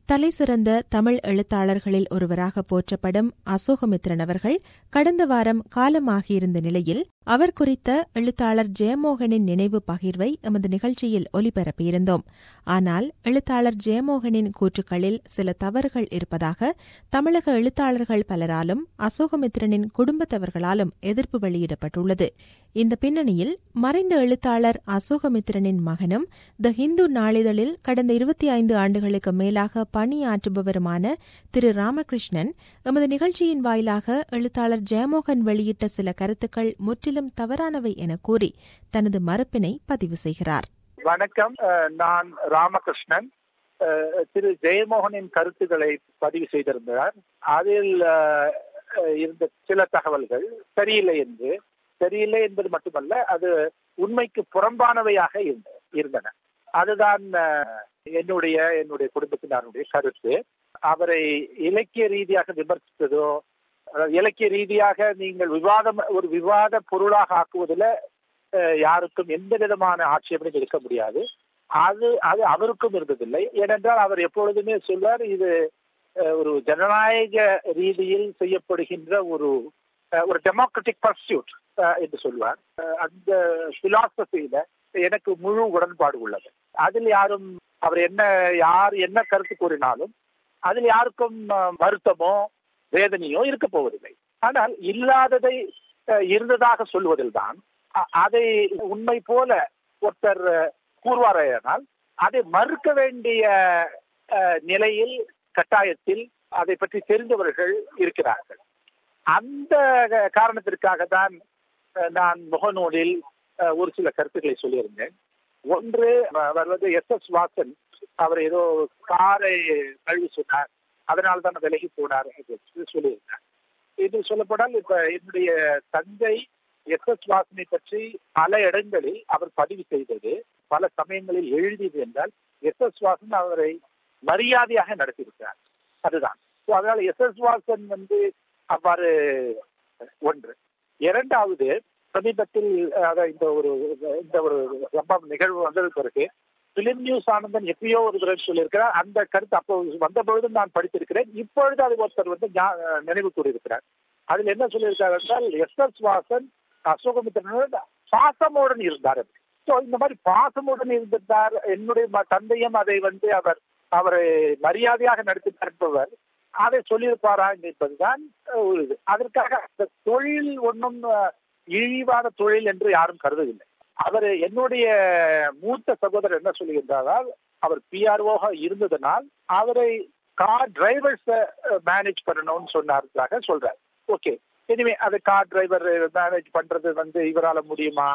தலைசிறந்த தமிழ் எழுத்தாளர்களில் ஒருவராக போற்றப்படும் அசோகமித்ரன் அவர்கள் கடந்த வாரம் காலமாகியிருந்த நிலையில் அவர் குறித்த எழுத்தாளர் ஜெயமோகனின் நினைவு பகிர்வை எமது நிகழ்ச்சியில் ஒலிபரப்பியிருந்தோம் ஆனால் எழுத்தாளர் ஜெயமோகனின் கூற்றுக்களில் சில தவறுகள் இருப்பதாக தமிழக எழுத்தாளர்கள் பலராலும் அசோகமித்ரனின் குடும்பத்தவர்களாலும் எதிர்ப்பு வெளியிடப்பட்டுள்ளது இந்த பின்னணியில் மறைந்த எழுத்தாளர் அசோகமித்ரனின் மகனும் த ஹிந்து நாளிதழில் கடந்த இருபத்தி ஐந்து ஆண்டுகளுக்கு மேலாக பணியாற்றுபவருமான திரு ராமகிருஷ்ணன் எமது நிகழ்ச்சியின் வாயிலாக எழுத்தாளர் ஜெயமோகன் வெளியிட்ட சில கருத்துக்கள் முற்றிலும் தவறானவை என கூறி தனது மறுப்பினை பதிவு செய்கிறார் வணக்கம் நான் ராமகிருஷ்ணன் திரு ஜெயமோகனின் கருத்துக்களை பதிவு செய்திருந்தார் அதில் இருந்த சில தகவல்கள் சரியில்லை என்று சரியில்லை என்பது மட்டுமல்ல அது உண்மைக்கு புறம்பானவையாக இருந்தன அதுதான் என்னுடைய என்னுடைய குடும்பத்தினருடைய கருத்து அவரை இலக்கிய ரீதியாக விமர்சித்ததோ இலக்கிய ரீதியாக நீங்கள் விவாதம் ஒரு விவாத பொருளாக ஆக்குவதில் யாருக்கும் எந்த விதமான ஆட்சேபனையும் இருக்க முடியாது அது அது அவருக்கும் இருந்ததில்லை ஏனென்றால் அவர் எப்பொழுதுமே சொல்வார் இது ஒரு ஜனநாயக ரீதியில் செய்யப்படுகின்ற ஒரு ஒரு டெமோக்ராட்டிக் பர்சியூட் என்று சொல்வார் அந்த பிலாசபியில எனக்கு முழு உடன்பாடு உள்ளது அதில் யாரும் அவர் என்ன யார் என்ன கருத்து கூறினாலும் அதில் யாருக்கும் வருத்தமோ வேதனையோ இருக்க போவதில்லை ஆனால் இல்லாததை இருந்ததாக சொல்வதில் தான் அதை உண்மை போல ஒருத்தர் கூறுவாரையானால் அதை மறுக்க வேண்டிய நிலையில் கட்டாயத்தில் அதை பற்றி தெரிந்தவர்கள் இருக்கிறார்கள் அந்த காரணத்திற்காக தான் நான் முகநூலில் ஒரு சில கருத்துக்களை சொல்லியிருந்தேன் ஒன்று அவர் வந்து எஸ் எஸ் வாசன் அவர் ஏதோ காரை கழுவி சொன்னார் அதனால தான் விலகி போனார் சொல்லியிருந்தார் இது சொல்லப்படால் இப்ப என்னுடைய தந்தை எஸ் எஸ் வாசனை பற்றி பல இடங்களில் அவர் பதிவு செய்தது பல சமயங்களில் எழுதியது என்றால் எஸ் எஸ் வாசன் அவரை மரியாதையாக நடத்தியிருக்கிறார் அதுதான் அதனால எஸ் எஸ் வாசன் வந்து அவ்வாறு ஒன்று இரண்டாவது சமீபத்தில் இந்த ஒரு இந்த ஒரு சம்பவம் நிகழ்வு வந்தது பிறகு பிலிம் நியூஸ் ஆனந்தன் எப்பயோ ஒரு தடவை சொல்லியிருக்கிறார் அந்த கருத்து அப்போ வந்த பொழுதும் நான் படித்திருக்கிறேன் இப்பொழுது அது ஒருத்தர் வந்து நினைவு கூறியிருக்கிறார் அதில் என்ன சொல்லியிருக்காரு என்றால் எஸ் எஸ் வாசன் அசோகமித்திரன் பாசமுடன் இருந்தார் ஸோ இந்த மாதிரி பாசமுடன் இருந்திருந்தார் என்னுடைய தந்தையும் அதை வந்து அவர் அவரை மரியாதையாக நடத்தி தருப்பவர் அதை சொல்லியிருப்பாரா என்பதுதான் ஒரு இது அதற்காக அந்த தொழில் ஒன்றும் இழிவான தொழில் என்று யாரும் கருதவில்லை அவர் என்னுடைய மூத்த சகோதரர் என்ன சொல்லுகின்றால் அவர் பிஆர்ஓக இருந்ததனால் அவரை கார் டிரைவர்ஸ் மேனேஜ் பண்ணணும்னு சொன்னார்க்காக சொல்றாரு ஓகே இனிமே அது கார் டிரைவர் மேனேஜ் பண்றது வந்து இவரால் முடியுமா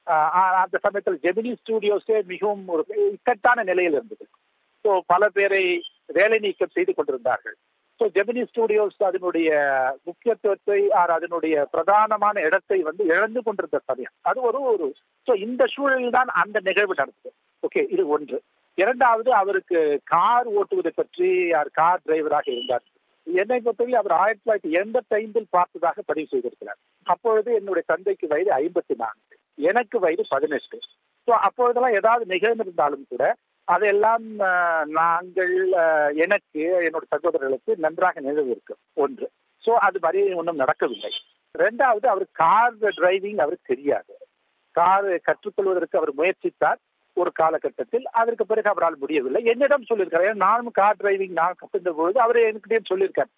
அந்த சமயத்தில் ஜெமினி ஸ்டுடியோஸே மிகவும் ஒரு இக்கட்டான நிலையில் இருந்தது ஸோ பல பேரை வேலை நீக்கம் செய்து கொண்டிருந்தார்கள் ஸோ ஜெமினி ஸ்டுடியோஸ் அதனுடைய முக்கியத்துவத்தை அதனுடைய பிரதானமான இடத்தை வந்து இழந்து கொண்டிருந்த சமயம் அது ஒரு ஒரு ஸோ இந்த சூழலில் தான் அந்த நிகழ்வு நடந்தது ஓகே இது ஒன்று இரண்டாவது அவருக்கு கார் ஓட்டுவதை பற்றி யார் கார் டிரைவராக இருந்தார் என்னை பொறுத்தவரை அவர் ஆயிரத்தி தொள்ளாயிரத்தி எண்பத்தி ஐந்தில் பார்த்ததாக பதிவு செய்திருக்கிறார் அப்பொழுது என்னுடைய தந்தைக்கு வயது ஐம்பத்தி நான்கு எனக்கு வயது பதினெட்டு ஸோ அப்பொழுதெல்லாம் ஏதாவது நிகழ்ந்திருந்தாலும் கூட அதெல்லாம் நாங்கள் எனக்கு என்னோட சகோதரர்களுக்கு நன்றாக நினைவு இருக்கு ஒன்று ஸோ அது மாதிரி ஒன்றும் நடக்கவில்லை ரெண்டாவது அவர் கார் டிரைவிங் அவருக்கு தெரியாது கார் கற்றுக்கொள்வதற்கு அவர் முயற்சித்தார் ஒரு காலகட்டத்தில் அதற்கு பிறகு அவரால் முடியவில்லை என்னிடம் சொல்லியிருக்காரு நானும் கார் டிரைவிங் நான் கற்றுந்த பொழுது அவர் என்கிட்டயே சொல்லியிருக்காரு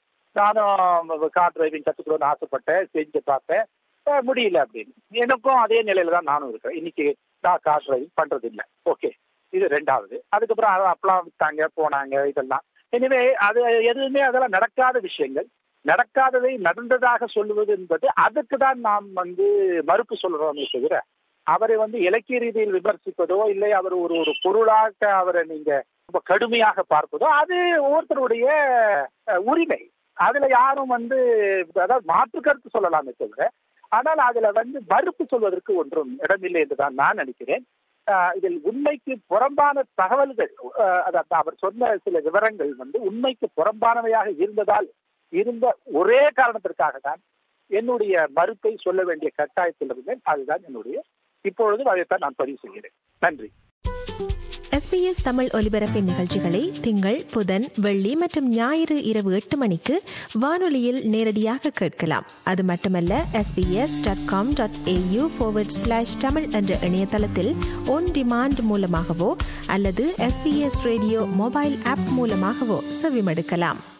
நானும் கார் டிரைவிங் கற்றுக்கணும்னு ஆசைப்பட்டேன் செஞ்சு பார்த்தேன் முடியல அப்படின்னு எனக்கும் அதே நிலையில தான் நானும் இருக்கிறேன் இன்னைக்கு நான் கார் டிரைவிங் பண்றது இல்லை ஓகே இது ரெண்டாவது அதுக்கப்புறம் அப்பெல்லாம் விட்டாங்க போனாங்க இதெல்லாம் எனவே அது எதுவுமே அதெல்லாம் நடக்காத விஷயங்கள் நடக்காததை நடந்ததாக சொல்லுவது என்பது அதுக்கு தான் நாம் வந்து மறுப்பு சொல்றோமே தவிர அவரை வந்து இலக்கிய ரீதியில் விமர்சிப்பதோ இல்லை அவர் ஒரு ஒரு பொருளாக அவரை நீங்க ரொம்ப கடுமையாக பார்ப்பதோ அது ஒவ்வொருத்தருடைய உரிமை அதுல யாரும் வந்து அதாவது மாற்று கருத்து சொல்லலாமே தவிர ஆனால் அதுல வந்து மறுப்பு சொல்வதற்கு ஒன்றும் இடமில்லை என்றுதான் நான் நினைக்கிறேன் இதில் உண்மைக்கு புறம்பான தகவல்கள் அதாவது அவர் சொன்ன சில விவரங்கள் வந்து உண்மைக்கு புறம்பானவையாக இருந்ததால் இருந்த ஒரே காரணத்திற்காக தான் என்னுடைய மறுப்பை சொல்ல வேண்டிய கட்டாயத்தில் இருந்தேன் அதுதான் என்னுடைய இப்பொழுது அதைத்தான் நான் பதிவு செய்கிறேன் நன்றி எஸ்பிஎஸ் தமிழ் ஒலிபரப்பின் நிகழ்ச்சிகளை திங்கள் புதன் வெள்ளி மற்றும் ஞாயிறு இரவு எட்டு மணிக்கு வானொலியில் நேரடியாக கேட்கலாம் அது மட்டுமல்ல SBS dot com dot AU slash Tamil என்ற இணையதளத்தில் ஒன் டிமாண்ட் மூலமாகவோ அல்லது எஸ்பிஎஸ் ரேடியோ மொபைல் ஆப் மூலமாகவோ செவிமடுக்கலாம்